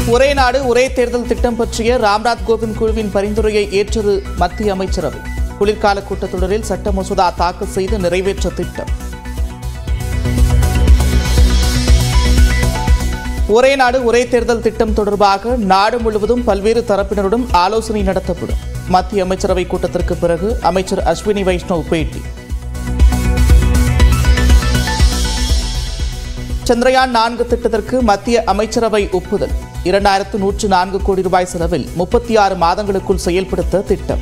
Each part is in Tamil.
ஒரே நாடு ஒரே தேர்தல் திட்டம் பற்றிய ராம்நாத் கோவிந்த் குழுவின் பரிந்துரையை ஏற்றது மத்திய அமைச்சரவை குளிர்கால கூட்டத்தொடரில் சட்ட மசோதா தாக்கல் செய்து நிறைவேற்ற திட்டம் ஒரே நாடு ஒரே தேர்தல் திட்டம் தொடர்பாக நாடு முழுவதும் பல்வேறு தரப்பினருடன் ஆலோசனை நடத்தப்படும் மத்திய அமைச்சரவை கூட்டத்திற்கு பிறகு அமைச்சர் அஸ்வினி வைஷ்ணவ் பேட்டி சந்திரயான் நான்கு திட்டத்திற்கு மத்திய அமைச்சரவை ஒப்புதல் இரண்டாயிரத்து நூற்று நான்கு கோடி ரூபாய் செலவில் முப்பத்தி ஆறு மாதங்களுக்குள் செயல்படுத்த திட்டம்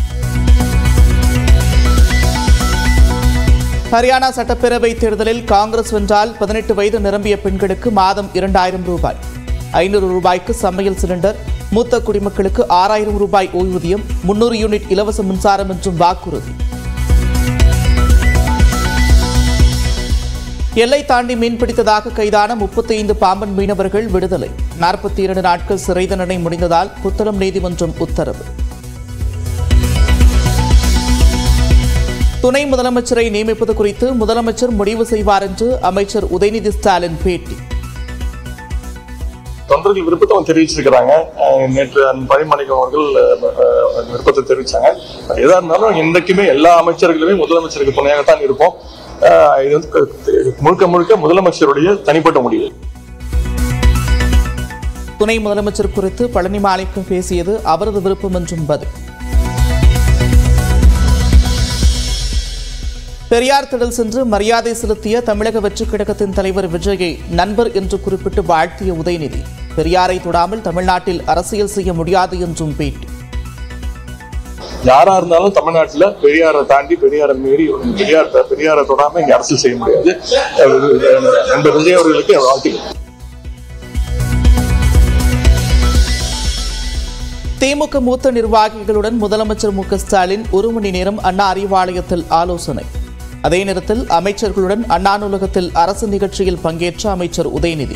ஹரியானா சட்டப்பேரவை தேர்தலில் காங்கிரஸ் வென்றால் பதினெட்டு வயது நிரம்பிய பெண்களுக்கு மாதம் இரண்டாயிரம் ரூபாய் ஐநூறு ரூபாய்க்கு சமையல் சிலிண்டர் மூத்த குடிமக்களுக்கு ஆறாயிரம் ரூபாய் ஓய்வூதியம் முன்னூறு யூனிட் இலவச மின்சாரம் என்றும் வாக்குறுதி எல்லை தாண்டி மீன்பிடித்ததாக கைதான முப்பத்தி ஐந்து பாம்பன் மீனவர்கள் விடுதலை நாற்பத்தி இரண்டு நாட்கள் சிறை தண்டனை முடிந்ததால் புத்தளம் நீதிமன்றம் உத்தரவு துணை முதலமைச்சரை நியமிப்பது குறித்து முதலமைச்சர் முடிவு செய்வார் என்று அமைச்சர் உதயநிதி ஸ்டாலின் பேட்டி தொண்டர்கள் விருப்பத்தை அவங்க தெரிவிச்சிருக்கிறாங்க அஹ் நேற்று அந்த பரிமாணிக்கம் அவர்கள் அஹ், அஹ், விருப்பத்தை தெரிவிச்சாங்க எதா இருந்தாலும் என்றைக்குமே எல்லா அமைச்சர்களுமே முதலமைச்சருக்கு துணையாகத்தான் இருப்போம் அஹ், இது வந்து க- முழுக்க முழுக்க முதலமைச்சருடைய தனிப்பட்ட முடிவு துணை முதலமைச்சர் குறித்து பழனி மாணிக்கம் பேசியது அவரது விருப்பம் என்றும் பதில் பெரியார் திடல் சென்று மரியாதை செலுத்திய தமிழக வெற்றிக் கழகத்தின் தலைவர் விஜயை நண்பர் என்று குறிப்பிட்டு வாழ்த்திய உதயநிதி பெரியாரை தொடாமல் தமிழ்நாட்டில் அரசியல் செய்ய முடியாது என்றும் பேட்டி யாரா இருந்தாலும் தமிழ்நாட்டுல பெரியாரை தாண்டி பெரியாரை மீறி பெரியார் பெரியாரை தொடாம இங்க அரசியல் செய்ய முடியாது அஹ், நண்பர் விஜய் அவர்களுக்கு என் வாழ்த்துக்கள் திமுக மூத்த நிர்வாகிகளுடன் முதலமைச்சர் மு க ஸ்டாலின் ஒரு மணி நேரம் அண்ணா அறிவாலயத்தில் ஆலோசனை அதே நேரத்தில் அமைச்சர்களுடன் அண்ணா நூலகத்தில் அரசு நிகழ்ச்சியில் பங்கேற்ற அமைச்சர் உதயநிதி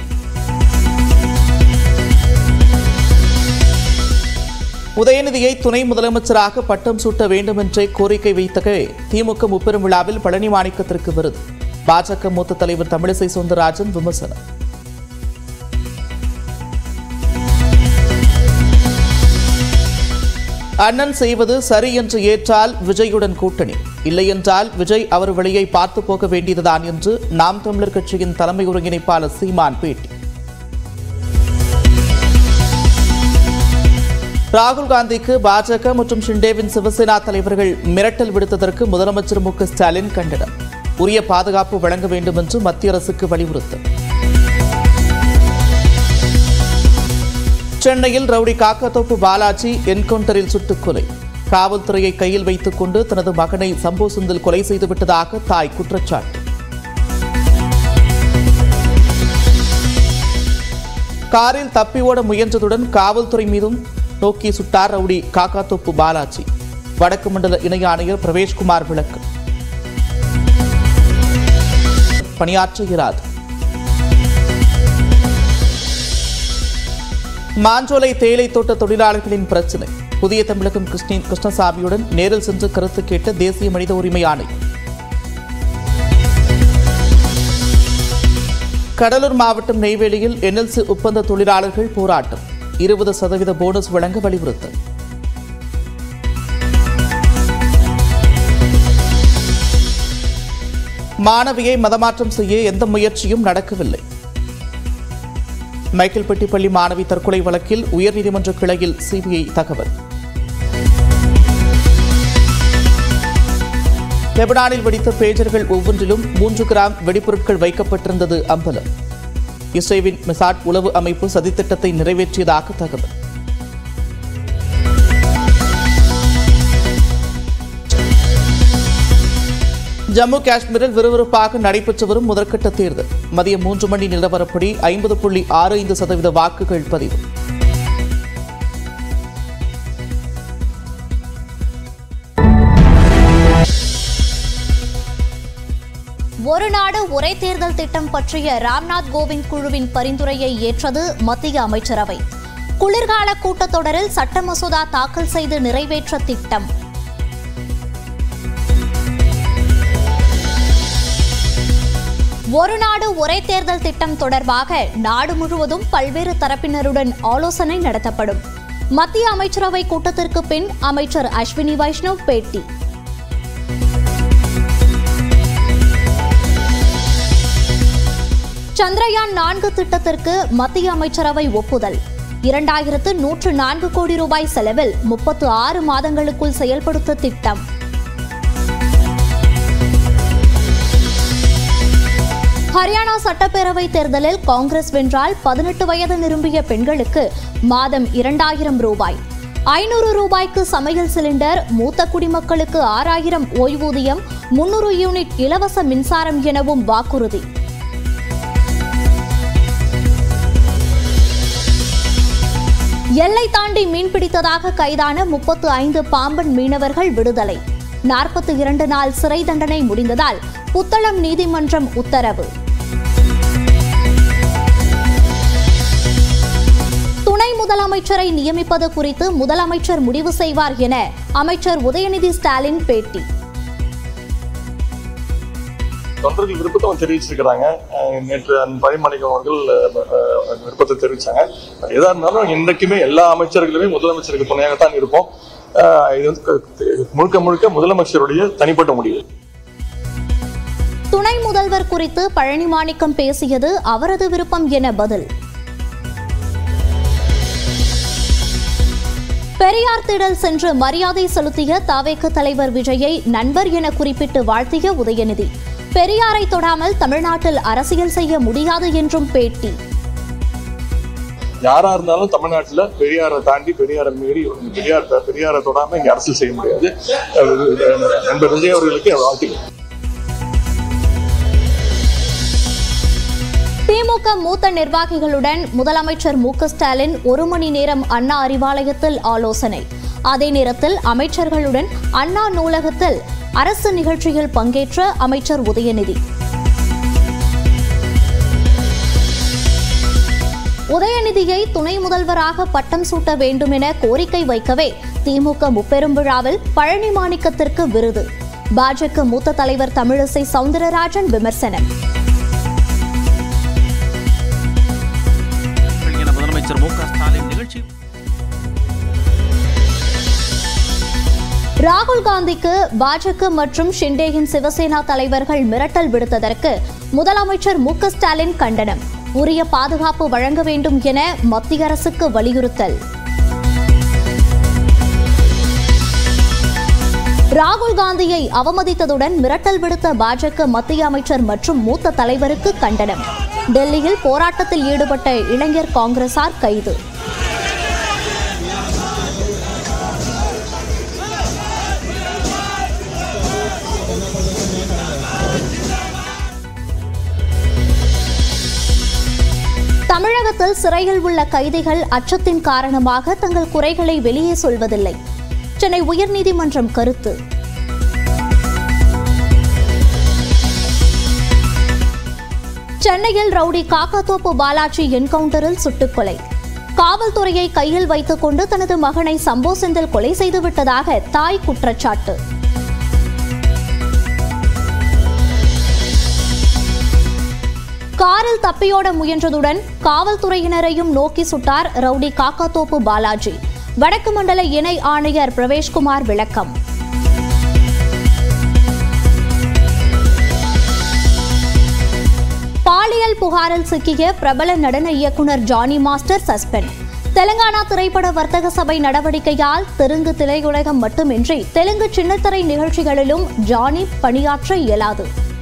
உதயநிதியை துணை முதலமைச்சராக பட்டம் சூட்ட வேண்டும் என்றே கோரிக்கை வைத்தகவே திமுக முப்பெரும் விழாவில் பழனி மாணிக்கத்திற்கு விருது பாஜக மூத்த தலைவர் தமிழிசை சவுந்தரராஜன் விமர்சனம் அண்ணன் செய்வது சரி என்று ஏற்றால் விஜயுடன் கூட்டணி இல்லையென்றால் விஜய் அவர் வழியை பார்த்து போக வேண்டியதுதான் என்று நாம் தமிழர் கட்சியின் தலைமை ஒருங்கிணைப்பாளர் சீமான் பேட்டி ராகுல் காந்திக்கு பாஜக மற்றும் ஷிண்டேவின் சிவசேனா தலைவர்கள் மிரட்டல் விடுத்ததற்கு முதலமைச்சர் மு க ஸ்டாலின் கண்டனம் உரிய பாதுகாப்பு வழங்க வேண்டும் என்று மத்திய அரசுக்கு வலியுறுத்தல் சென்னையில் ரவுடி காக்கத்தோப்பு பாலாஜி என்கவுண்டரில் சுட்டுக் கொலை காவல்துறையை கையில் வைத்துக் கொண்டு தனது மகனை சம்போ சுந்தில் கொலை செய்துவிட்டதாக தாய் குற்றச்சாட்டு காரில் தப்பி ஓட முயன்றதுடன் காவல்துறை மீதும் நோக்கி சுட்டார் ரவுடி காக்காத்தோப்பு பாலாஜி வடக்கு மண்டல இணை ஆணையர் பிரவேஷ்குமார் விளக்கம் பணியாற்ற இயலாது மாஞ்சோலை தேயிலை தோட்ட தொழிலாளர்களின் பிரச்சினை புதிய தமிழகம் கிருஷ்ணி கிருஷ்ணசாமியுடன் நேரில் சென்று கருத்து கேட்ட தேசிய மனித உரிமை ஆணையம் கடலூர் மாவட்டம் நெய்வேலியில் என்எல்சி ஒப்பந்த தொழிலாளர்கள் போராட்டம் இருபது சதவீத போனஸ் வழங்க வலியுறுத்தல் மாணவியை மதமாற்றம் செய்ய எந்த முயற்சியும் நடக்கவில்லை மைக்கேல்பட்டி மாணவி தற்கொலை வழக்கில் உயர்நீதிமன்ற கிளையில் சிபிஐ தகவல் லெபனானில் வெடித்த பேஜர்கள் ஒவ்வொன்றிலும் மூன்று கிராம் வெடிப்பொருட்கள் வைக்கப்பட்டிருந்தது அம்பலம் இஸ்ரேவின் மெசாட் உளவு அமைப்பு சதித்திட்டத்தை நிறைவேற்றியதாக தகவல் ஜம்மு காஷ்மீரில் விறுவிறுப்பாக நடைபெற்று வரும் முதற்கட்ட தேர்தல் மதியம் மூன்று மணி நிலவரப்படி ஐம்பது புள்ளி ஆறு ஐந்து சதவீத வாக்குகள் பதிவு ஒரு நாடு ஒரே தேர்தல் திட்டம் பற்றிய ராம்நாத் கோவிந்த் குழுவின் பரிந்துரையை ஏற்றது மத்திய அமைச்சரவை குளிர்கால கூட்டத்தொடரில் சட்ட மசோதா தாக்கல் செய்து நிறைவேற்ற திட்டம் ஒரு நாடு ஒரே தேர்தல் திட்டம் தொடர்பாக நாடு முழுவதும் பல்வேறு தரப்பினருடன் ஆலோசனை நடத்தப்படும் மத்திய அமைச்சரவை கூட்டத்திற்கு பின் அமைச்சர் அஸ்வினி வைஷ்ணவ் பேட்டி சந்திரயான் நான்கு திட்டத்திற்கு மத்திய அமைச்சரவை ஒப்புதல் இரண்டாயிரத்து நூற்று நான்கு கோடி ரூபாய் செலவில் முப்பத்து ஆறு மாதங்களுக்குள் செயல்படுத்த திட்டம் ஹரியானா சட்டப்பேரவை தேர்தலில் காங்கிரஸ் வென்றால் பதினெட்டு வயது நிரம்பிய பெண்களுக்கு மாதம் இரண்டாயிரம் ரூபாய் ஐநூறு ரூபாய்க்கு சமையல் சிலிண்டர் மூத்த குடிமக்களுக்கு ஆறாயிரம் ஓய்வூதியம் முன்னூறு யூனிட் இலவச மின்சாரம் எனவும் வாக்குறுதி எல்லை தாண்டி மீன்பிடித்ததாக கைதான முப்பத்து ஐந்து பாம்பன் மீனவர்கள் விடுதலை நாற்பத்தி இரண்டு நாள் சிறை தண்டனை முடிந்ததால் புத்தளம் நீதிமன்றம் உத்தரவு துணை முதலமைச்சரை நியமிப்பது குறித்து முதலமைச்சர் முடிவு செய்வார் என அமைச்சர் உதயநிதி ஸ்டாலின் பேட்டி தொண்டர்கள் விருப்பத்தை அவங்க தெரிவிச்சிருக்கிறாங்க அஹ் நேற்று அன் பரிமாணிக்கம் அவர்கள் அஹ், அஹ், விருப்பத்தை தெரிவிச்சாங்க எதா இருந்தாலும் என்றைக்குமே எல்லா அமைச்சர்களுமே முதலமைச்சருக்கு துணையாகத்தான் இருப்போம் அஹ், இது வந்து க- முழுக்க முழுக்க முதலமைச்சருடைய தனிப்பட்ட முடிவு துணை முதல்வர் குறித்து பழனி மாணிக்கம் பேசியது அவரது விருப்பம் என பதில் பெரியார் திடல் சென்று மரியாதை செலுத்திய தாவேக தலைவர் விஜயை நண்பர் என குறிப்பிட்டு வாழ்த்திய உதயநிதி பெரியாரை தொடாமல் தமிழ்நாட்டில் அரசியல் செய்ய முடியாது என்றும் பேட்டி யாரா இருந்தாலும் தமிழ்நாட்டுல பெரியாரை தாண்டி பெரியாரை மீறி பெரியார் பெரியாரை தொடாம இங்க அரசியல் செய்ய முடியாது அஹ், நண்பர் விஜய் அவர்களுக்கு என் வாழ்த்துக்கள் திமுக மூத்த நிர்வாகிகளுடன் முதலமைச்சர் மு க ஸ்டாலின் ஒரு மணி நேரம் அண்ணா அறிவாலயத்தில் ஆலோசனை அதே நேரத்தில் அமைச்சர்களுடன் அண்ணா நூலகத்தில் அரசு நிகழ்ச்சியில் பங்கேற்ற அமைச்சர் உதயநிதி உதயநிதியை துணை முதல்வராக பட்டம் சூட்ட வேண்டும் என கோரிக்கை வைக்கவே திமுக முப்பெரும் விழாவில் பழனி மாணிக்கத்திற்கு விருது பாஜக மூத்த தலைவர் தமிழிசை சவுந்தரராஜன் விமர்சனம் என முதலமைச்சர் மு க ஸ்டாலின் நிகழ்ச்சி ராகுல் காந்திக்கு பாஜக மற்றும் ஷிண்டேயின் சிவசேனா தலைவர்கள் மிரட்டல் விடுத்ததற்கு முதலமைச்சர் மு க ஸ்டாலின் கண்டனம் உரிய பாதுகாப்பு வழங்க வேண்டும் என மத்திய அரசுக்கு வலியுறுத்தல் ராகுல் காந்தியை அவமதித்ததுடன் மிரட்டல் விடுத்த பாஜக மத்திய அமைச்சர் மற்றும் மூத்த தலைவருக்கு கண்டனம் டெல்லியில் போராட்டத்தில் ஈடுபட்ட இளைஞர் காங்கிரசார் கைது தமிழகத்தில் சிறையில் உள்ள கைதிகள் அச்சத்தின் காரணமாக தங்கள் குறைகளை வெளியே சொல்வதில்லை சென்னை உயர்நீதிமன்றம் கருத்து சென்னையில் ரவுடி காக்காத்தோப்பு பாலாஜி என்கவுண்டரில் சுட்டுக்கொலை காவல்துறையை கையில் வைத்துக் கொண்டு தனது மகனை சம்போ செந்தில் கொலை செய்துவிட்டதாக தாய் குற்றச்சாட்டு காரில் தப்பியோட முயன்றதுடன் காவல்துறையினரையும் நோக்கி சுட்டார் ரவுடி காக்காத்தோப்பு பாலாஜி வடக்கு மண்டல இணை ஆணையர் பிரவேஷ்குமார் விளக்கம் பாலியல் புகாரில் சிக்கிய பிரபல நடன இயக்குனர் ஜானி மாஸ்டர் சஸ்பெண்ட் தெலுங்கானா திரைப்பட வர்த்தக சபை நடவடிக்கையால் தெலுங்கு திரையுலகம் மட்டுமின்றி தெலுங்கு சின்னத்திரை நிகழ்ச்சிகளிலும் ஜானி பணியாற்ற இயலாது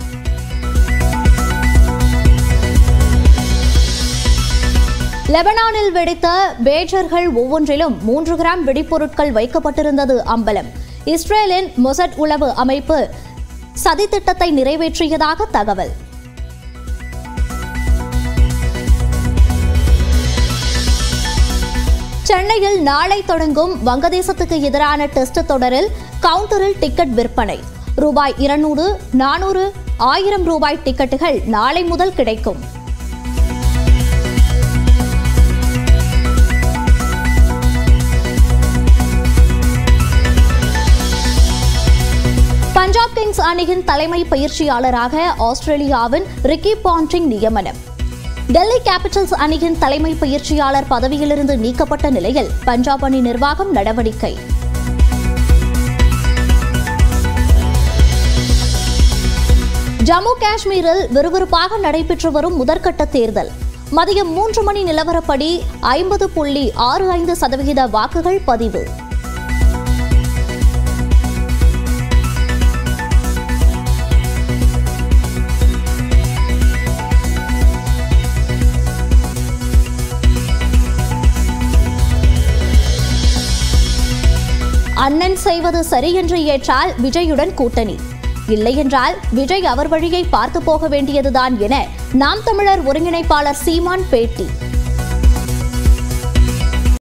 லெபனானில் வெடித்த பேஜர்கள் ஒவ்வொன்றிலும் மூன்று கிராம் வெடிப்பொருட்கள் வைக்கப்பட்டிருந்தது அம்பலம் இஸ்ரேலின் மொசட் உளவு அமைப்பு சதித்திட்டத்தை நிறைவேற்றியதாக தகவல் சென்னையில் நாளை தொடங்கும் வங்கதேசத்துக்கு எதிரான டெஸ்ட் தொடரில் கவுண்டரில் டிக்கெட் விற்பனை ரூபாய் இருநூறு நானூறு ஆயிரம் ரூபாய் டிக்கெட்டுகள் நாளை முதல் கிடைக்கும் பஞ்சாப் கிங்ஸ் அணியின் தலைமை பயிற்சியாளராக ஆஸ்திரேலியாவின் ரிக்கி பாண்டிங் நியமனம் டெல்லி கேபிட்டல்ஸ் அணியின் தலைமை பயிற்சியாளர் பதவியிலிருந்து நீக்கப்பட்ட நிலையில் பஞ்சாப் அணி நிர்வாகம் நடவடிக்கை ஜம்மு காஷ்மீரில் விறுவிறுப்பாக நடைபெற்று வரும் முதற்கட்ட தேர்தல் மதியம் மூன்று மணி நிலவரப்படி ஐம்பது புள்ளி ஆறு ஐந்து சதவிகித வாக்குகள் பதிவு அண்ணன் செய்வது சரி என்று ஏற்றால் விஜயுடன் கூட்டணி இல்லையென்றால் விஜய் அவர் வழியை பார்த்து போக வேண்டியதுதான் என நாம் தமிழர் ஒருங்கிணைப்பாளர் சீமான் பேட்டி